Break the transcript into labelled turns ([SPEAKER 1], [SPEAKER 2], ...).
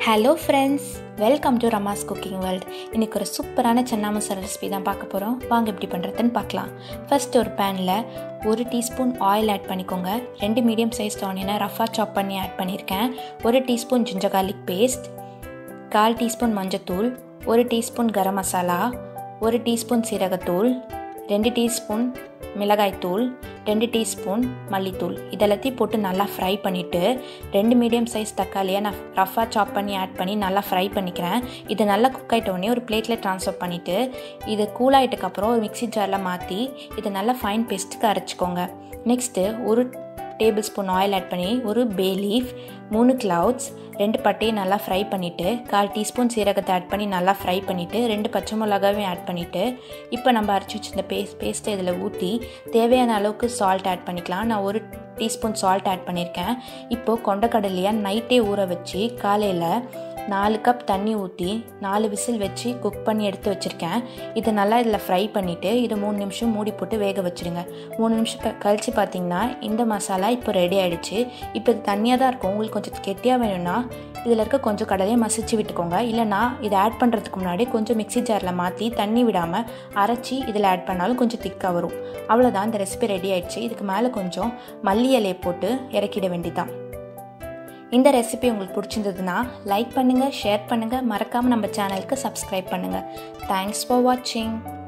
[SPEAKER 1] hello friends welcome to Ramas cooking world இன்றைக்கி ஒரு சூப்பரான சன்னா மசாலா ரெசிபி தான் பார்க்க போகிறோம் வாங்க எப்படி பண்ணுறதுன்னு பார்க்கலாம் ஃபர்ஸ்ட் ஒரு பேனில் ஒரு டீஸ்பூன் ஆயில் ஆட் பண்ணிக்கோங்க ரெண்டு மீடியம் சைஸ் ஆனியனை ரஃபாக சாப் பண்ணி ஆட் பண்ணியிருக்கேன் ஒரு டீஸ்பூன் ஜிஞ்சர் கார்லிக் பேஸ்ட் கால் டீஸ்பூன் மஞ்சத்தூள் ஒரு டீஸ்பூன் கரம் மசாலா ஒரு டீஸ்பூன் சீரகத்தூள் ரெண்டு டீஸ்பூன் மிளகாய்த்தூள் ரெண்டு டீஸ்பூன் மல்லித்தூள் இதெல்லாத்தையும் போட்டு நல்லா ஃப்ரை பண்ணிவிட்டு ரெண்டு மீடியம் சைஸ் தக்காளியை நான் ரஃபாக சாப் பண்ணி ஆட் பண்ணி நல்லா ஃப்ரை பண்ணிக்கிறேன் இது நல்லா குக் ஆகிட்டோடனே ஒரு பிளேட்டில் ட்ரான்ஸ்ஃபர் பண்ணிவிட்டு இது கூல் ஆகிட்டக்கப்புறம் ஒரு மிக்சி ஜாரில் மாற்றி இதை நல்லா ஃபைன் பேஸ்ட்டுக்கு அரைச்சிக்கோங்க நெக்ஸ்ட்டு ஒரு டேபிள் ஸ்பூன் ஆயில் ஆட் பண்ணி ஒரு பே லீஃப் மூணு க்ளவுட்ஸ் ரெண்டு பட்டையை நல்லா ஃப்ரை பண்ணிவிட்டு கால் டீஸ்பூன் சீரகத்தை ஆட் பண்ணி நல்லா ஃப்ரை பண்ணிவிட்டு ரெண்டு பச்சை மிளகாவையும் ஆட் பண்ணிவிட்டு இப்போ நம்ம அரைச்சி வச்சிருந்த பேஸ்ட் பேஸ்ட்டை இதில் ஊற்றி தேவையான அளவுக்கு சால்ட் ஆட் பண்ணிக்கலாம் நான் ஒரு டீஸ்பூன் சால்ட் ஆட் பண்ணியிருக்கேன் இப்போது கொண்டக்கடலையாக நைட்டே ஊற வச்சு காலையில் நாலு கப் தண்ணி ஊற்றி நாலு விசில் வச்சு குக் பண்ணி எடுத்து வச்சுருக்கேன் இதை நல்லா இதில் ஃப்ரை பண்ணிவிட்டு இது மூணு நிமிஷம் மூடி போட்டு வேக வச்சுருங்க மூணு நிமிஷம் கழித்து பார்த்தீங்கன்னா இந்த மசாலா இப்போ ரெடி ஆகிடுச்சு இப்போ இது தண்ணியாக தான் இருக்கும் உங்களுக்கு கொஞ்சம் கெட்டியாக வேணும்னா இதில் இருக்க கொஞ்சம் கடலையை மசிச்சு விட்டுக்கோங்க இல்லைனா இதை ஆட் பண்ணுறதுக்கு முன்னாடி கொஞ்சம் மிக்சி ஜாரில் மாற்றி தண்ணி விடாமல் அரைச்சி இதில் ஆட் பண்ணாலும் கொஞ்சம் திக்காக வரும் அவ்வளோதான் இந்த ரெசிபி ரெடி ஆகிடுச்சு இதுக்கு மேலே கொஞ்சம் மல்லி இலையை போட்டு இறக்கிட வேண்டிதான் இந்த ரெசிபி உங்களுக்கு பிடிச்சிருந்ததுன்னா லைக் பண்ணுங்கள் ஷேர் பண்ணுங்கள் மறக்காமல் நம்ம சேனலுக்கு சப்ஸ்கிரைப் பண்ணுங்கள் தேங்க்ஸ் ஃபார் வாட்சிங்